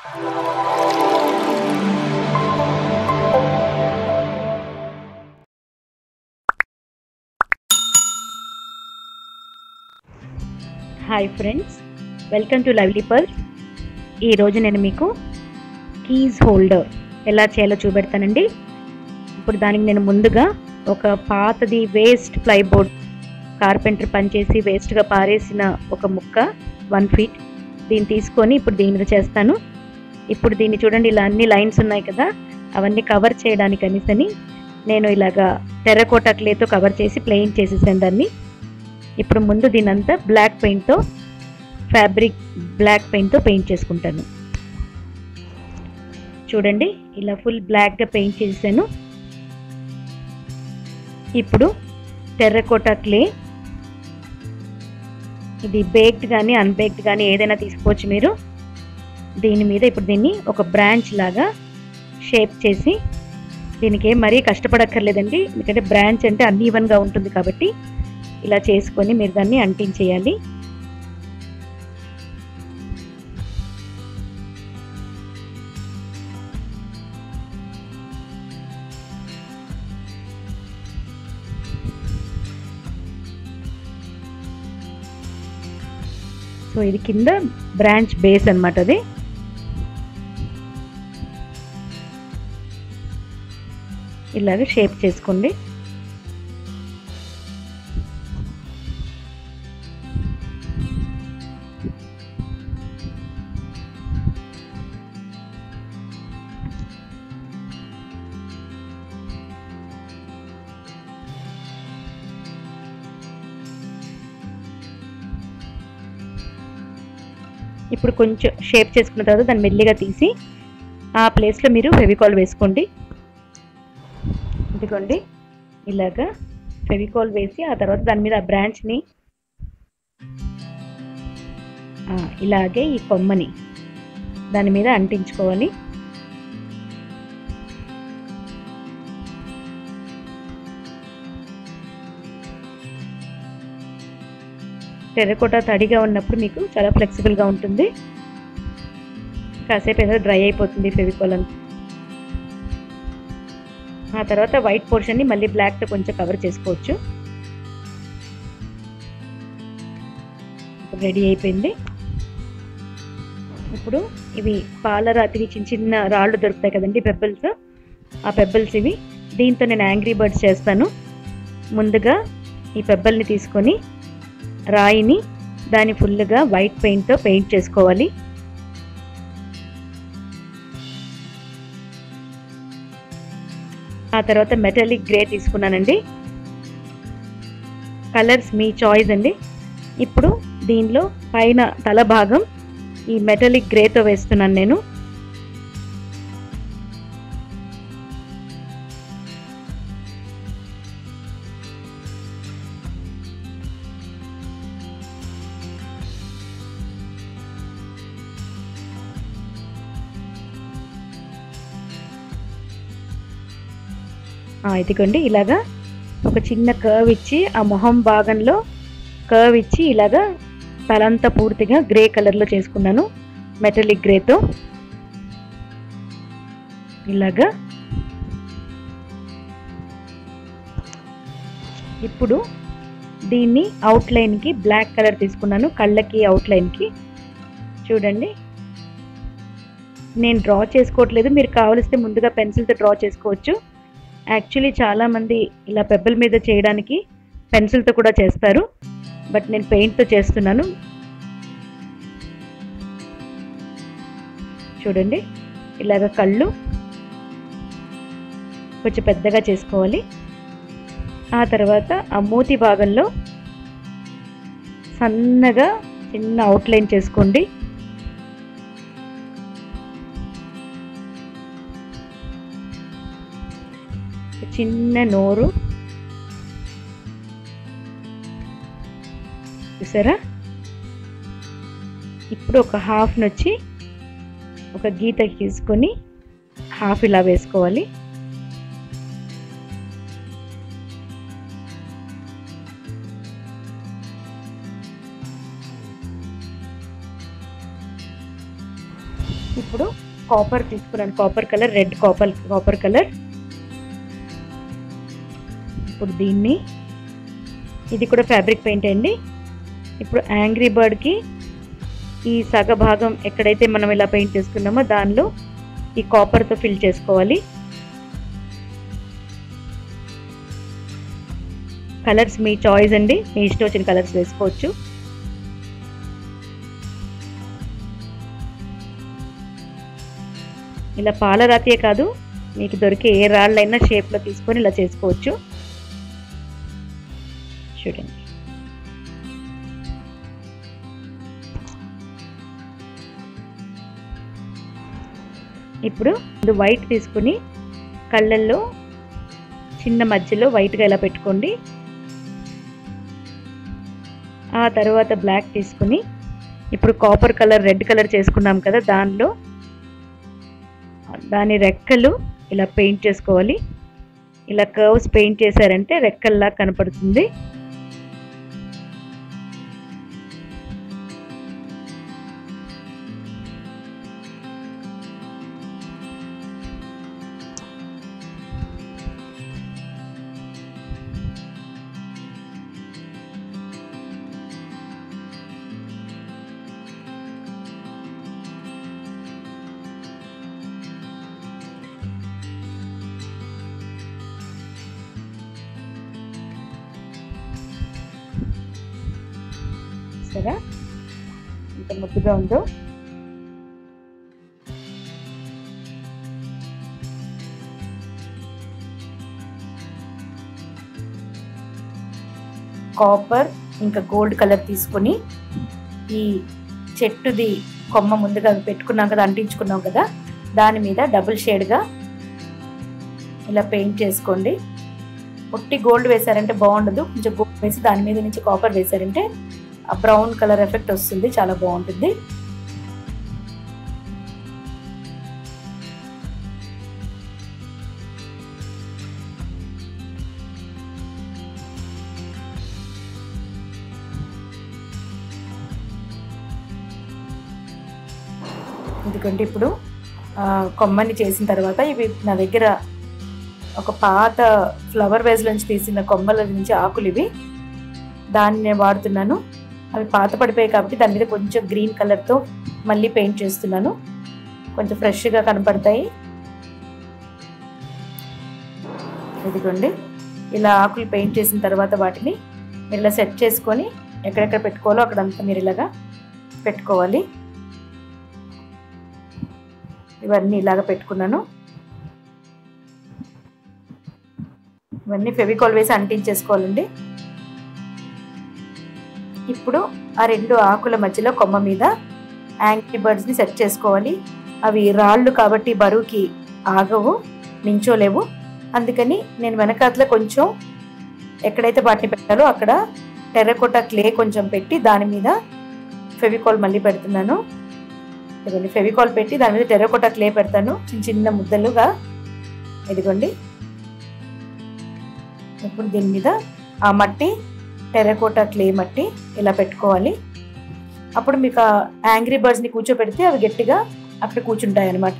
hi friends welcome to lovely pearls ఈరోజు నేను మీకు కీజ్ హోల్డర్ ఎలా చేయాలో చూపెడతానండి ఇప్పుడు దానికి నేను ముందుగా ఒక పాతది వేస్ట్ ప్లైబోర్డ్ కార్పెంటర్ పనిచేసి వేస్ట్గా పారేసిన ఒక ముక్క వన్ ఫీట్ దీన్ని తీసుకొని ఇప్పుడు దీని మీద చేస్తాను ఇప్పుడు దీన్ని చూడండి ఇలా అన్ని లైన్స్ ఉన్నాయి కదా అవన్నీ కవర్ చేయడానికి అనేసని నేను ఇలాగా టెర్రకోటా క్లేతో కవర్ చేసి ప్లెయిన్ చేసేసాను దాన్ని ఇప్పుడు ముందు దీనంతా బ్లాక్ పెయింట్తో ఫ్యాబ్రిక్ బ్లాక్ పెయింట్తో పెయింట్ చేసుకుంటాను చూడండి ఇలా ఫుల్ బ్లాక్గా పెయింట్ చేసాను ఇప్పుడు టెర్రకోటా క్లే ఇది బేక్డ్ కానీ అన్బేక్డ్ కానీ ఏదైనా తీసుకోవచ్చు మీరు దీని మీద ఇప్పుడు దీన్ని ఒక బ్రాంచ్ లాగా షేప్ చేసి దీనికి ఏం మరీ కష్టపడక్కర్లేదండి ఎందుకంటే బ్రాంచ్ అంటే అన్ని ఈవెన్గా ఉంటుంది కాబట్టి ఇలా చేసుకొని మీరు దాన్ని అంటించేయాలి సో ఇది కింద బ్రాంచ్ బేస్ అనమాట అది ఇలాగ షేప్ చేసుకోండి ఇప్పుడు కొంచెం షేప్ చేసుకున్న తర్వాత దాన్ని మెల్లిగా తీసి ఆ ప్లేస్లో మీరు ఫెవికాల్ వేసుకోండి ఇదిగోండి ఇలాగా ఫెవికాల్ వేసి ఆ తర్వాత దాని మీద ఆ బ్రాంచ్ని ఇలాగే ఈ కొమ్మని దాని మీద అంటించుకోవాలి టెర్రకోట తడిగా ఉన్నప్పుడు మీకు చాలా ఫ్లెక్సిబుల్గా ఉంటుంది కాసేపు ఏదో డ్రై అయిపోతుంది ఫెవికాల్ అంతా ఆ తర్వాత వైట్ పోర్షన్ని మళ్ళీ బ్లాక్తో కొంచెం కవర్ చేసుకోవచ్చు ఇప్పుడు రెడీ అయిపోయింది ఇప్పుడు ఇవి పాలరాతివి చిన్న చిన్న రాళ్ళు దొరుకుతాయి కదండి పెబ్బల్స్ ఆ పెబ్బల్స్ ఇవి దీంతో నేను యాంగ్రీ బర్డ్స్ చేస్తాను ముందుగా ఈ పెబ్బల్ని తీసుకొని రాయిని దాని ఫుల్గా వైట్ పెయింట్తో పెయింట్ చేసుకోవాలి ఆ తర్వాత మెటాలిక్ గ్రే తీసుకున్నానండి కలర్స్ మీ చాయిస్ అండి ఇప్పుడు దీనిలో పైన తల భాగం ఈ మెటాలిక్ గ్రేతో వేస్తున్నాను నేను ఇదిగోండి ఇలాగా ఒక చిన్న కర్వ్ ఇచ్చి ఆ మొహం భాగంలో కర్వ్ ఇచ్చి ఇలాగా తలంతా పూర్తిగా గ్రే కలర్లో చేసుకున్నాను మెటలిక్ గ్రేతో ఇలాగా ఇప్పుడు దీన్ని అవుట్లైన్కి బ్లాక్ కలర్ తీసుకున్నాను కళ్ళకి అవుట్లైన్కి చూడండి నేను డ్రా చేసుకోవట్లేదు మీరు కావలిస్తే ముందుగా పెన్సిల్తో డ్రా చేసుకోవచ్చు యాక్చువల్లీ చాలామంది ఇలా పెబ్బల మీద చేయడానికి పెన్సిల్తో కూడా చేస్తారు బట్ నేను పెయింట్తో చేస్తున్నాను చూడండి ఇలాగ కళ్ళు కొంచెం పెద్దగా చేసుకోవాలి ఆ తర్వాత ఆ మూతి భాగంలో సన్నగా చిన్న అవుట్లైన్ చేసుకోండి చిన్న నోరు చూసారా ఇప్పుడు ఒక హాఫ్ వచ్చి ఒక గీత తీసుకొని హాఫ్ ఇలా వేసుకోవాలి ఇప్పుడు కాపర్ తీసుకున్నాను copper colour red copper copper colour ఇప్పుడు దీన్ని ఇది కూడా ఫ్యాబ్రిక్ పెయింట్ అండి ఇప్పుడు యాంగ్రీ బర్డ్కి ఈ సగ భాగం ఎక్కడైతే మనం ఇలా పెయింట్ చేసుకున్నామో దానిలో ఈ కాపర్తో ఫిల్ చేసుకోవాలి కలర్స్ మీ చాయిస్ అండి మీ ఇష్టం వచ్చిన కలర్స్ వేసుకోవచ్చు ఇలా పాలరాతియే కాదు మీకు దొరికే ఏ రాళ్ళైనా షేప్లో తీసుకొని ఇలా చేసుకోవచ్చు చూడండి ఇప్పుడు ఇది వైట్ తీసుకుని కళ్ళల్లో చిన్న మధ్యలో వైట్గా ఇలా పెట్టుకోండి ఆ తర్వాత బ్లాక్ తీసుకుని ఇప్పుడు కాపర్ కలర్ రెడ్ కలర్ చేసుకున్నాం కదా దానిలో దాని రెక్కలు ఇలా పెయింట్ చేసుకోవాలి ఇలా కర్వ్స్ పెయింట్ చేశారంటే రెక్కల్లా కనపడుతుంది సరే ఎంత ముద్దుగా ఉందో కాపర్ ఇంకా గోల్డ్ కలర్ తీసుకొని ఈ చెట్టుది కొమ్మ ముందుగా పెట్టుకున్నాం కదా అంటించుకున్నాం కదా దాని మీద డబుల్ షేడ్గా ఇలా పెయింట్ చేసుకోండి ఒట్టి గోల్డ్ వేసారంటే బాగుండదు కొంచెం గోల్డ్ వేసి దాని మీద నుంచి కాపర్ వేసారంటే ఆ బ్రౌన్ కలర్ ఎఫెక్ట్ వస్తుంది చాలా బాగుంటుంది ఎందుకంటే ఇప్పుడు ఆ, కొమ్మని చేసిన తర్వాత ఇవి నా దగ్గర ఒక పాత ఫ్లవర్ వేజ్ నుంచి తీసిన కొమ్మల నుంచి ఆకులు ఇవి దాన్ని నేను వాడుతున్నాను అవి పాత పడిపోయాయి కాబట్టి దాని మీద కొంచెం గ్రీన్ కలర్తో మళ్ళీ పెయింట్ చేస్తున్నాను కొంచెం ఫ్రెష్గా కనపడతాయి ఇదిగోండి ఇలా ఆకులు పెయింట్ చేసిన తర్వాత వాటిని మీరు ఇలా సెట్ చేసుకొని ఎక్కడెక్కడ పెట్టుకోవాలో అక్కడంతా మీరు ఇలాగా పెట్టుకోవాలి ఇవన్నీ ఇలాగ పెట్టుకున్నాను ఇవన్నీ ఫెవికాల్ వేసి అంటించేసుకోవాలండి ఇప్పుడు ఆ రెండు ఆకుల మధ్యలో కొమ్మ మీద యాంగ్రీ బర్డ్స్ని సెట్ చేసుకోవాలి అవి రాళ్ళు కాబట్టి బరువుకి ఆగవు నించోలేవు అందుకని నేను వెనకాతల కొంచెం ఎక్కడైతే వాటిని పెట్టాలో అక్కడ టెర్రకోట క్లే కొంచెం పెట్టి దాని మీద ఫెవికాల్ మళ్ళీ పెడుతున్నాను ఇదిగోండి ఫెవికాల్ పెట్టి దాని మీద టెర్రకోట క్లే పెడతాను చిన్న చిన్న ముద్దలుగా ఇదిగోండి ఇప్పుడు దీని మీద ఆ మట్టి టెర్రకోట క్లే మట్టి ఇలా పెట్టుకోవాలి అప్పుడు మీకు ఆ యాంగ్రీ బర్డ్స్ని కూర్చోపెడితే అవి గట్టిగా అక్కడ కూర్చుంటాయి అన్నమాట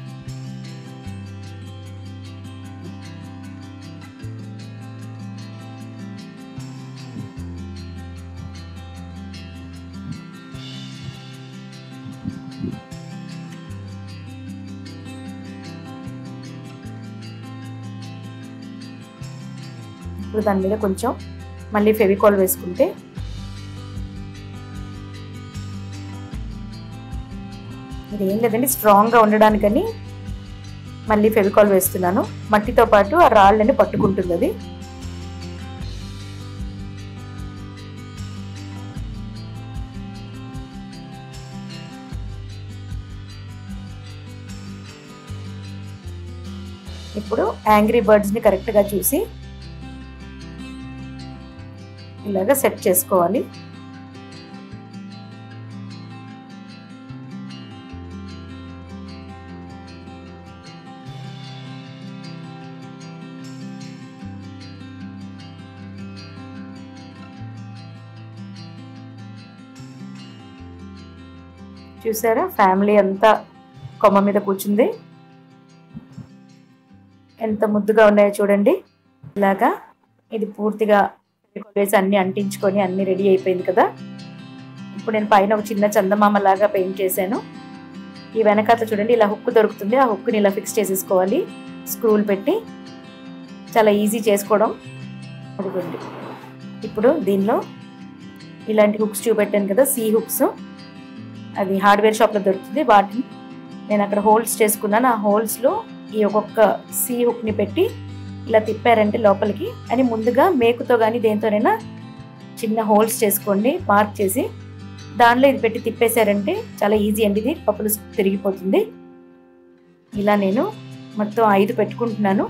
ఇప్పుడు దాని మీద కొంచెం మళ్ళీ ఫెవికాల్ వేసుకుంటే ఇది ఏం లేదండి స్ట్రాంగ్గా ఉండడానికని మళ్ళీ ఫెవికాల్ వేస్తున్నాను మట్టితో పాటు ఆ రాళ్ళని పట్టుకుంటుంది అది ఇప్పుడు యాంగ్రీ బర్డ్స్ని కరెక్ట్గా చూసి ఇలాగ సెట్ చేసుకోవాలి చూసారా ఫ్యామిలీ అంతా కొమ్మ మీద కూర్చుంది ఎంత ముద్దుగా ఉన్నాయో చూడండి ఇలాగా ఇది పూర్తిగా వేసి అన్ని అంటించుకొని అన్ని రెడీ అయిపోయింది కదా ఇప్పుడు నేను పైన ఒక చిన్న చందమామ లాగా పెయింట్ చేశాను ఈ వెనకాతల చూడండి ఇలా హుక్ దొరుకుతుంది ఆ హుక్ని ఇలా ఫిక్స్ చేసేసుకోవాలి స్క్రూలు పెట్టి చాలా ఈజీ చేసుకోవడం అదిగోండి ఇప్పుడు దీనిలో ఇలాంటి హుక్స్ చూపెట్టాను కదా సీ హుక్స్ అది హార్డ్వేర్ షాప్లో దొరుకుతుంది వాటిని నేను అక్కడ హోల్స్ చేసుకున్నాను ఆ హోల్స్లో ఈ ఒక్కొక్క సీ హుక్ని పెట్టి ఇలా తిప్పారంటే లోపలికి అని ముందుగా మేకుతో కానీ దేంతోనైనా చిన్న హోల్స్ చేసుకోండి మార్క్ చేసి దానిలో ఇది పెట్టి తిప్పేశారంటే చాలా ఈజీ అండి ఇది పప్పులు తిరిగిపోతుంది ఇలా నేను మొత్తం ఐదు పెట్టుకుంటున్నాను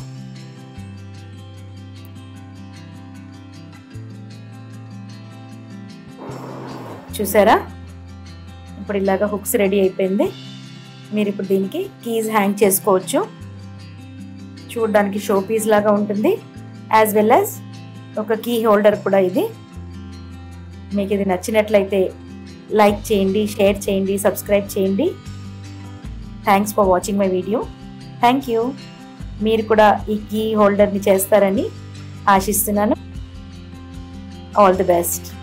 చూసారా ఇప్పుడు ఇలాగ హుక్స్ రెడీ అయిపోయింది మీరు ఇప్పుడు దీనికి కీజ్ హ్యాంగ్ చేసుకోవచ్చు చూడడానికి షో పీస్ లాగా ఉంటుంది యాజ్ వెల్ యాజ్ ఒక కీ హోల్డర్ కూడా ఇది మీకు ఇది నచ్చినట్లయితే లైక్ చేయండి షేర్ చేయండి సబ్స్క్రైబ్ చేయండి thanks for watching my video thank you మీరు కూడా ఈ కీ హోల్డర్ని చేస్తారని ఆశిస్తున్నాను ఆల్ ది బెస్ట్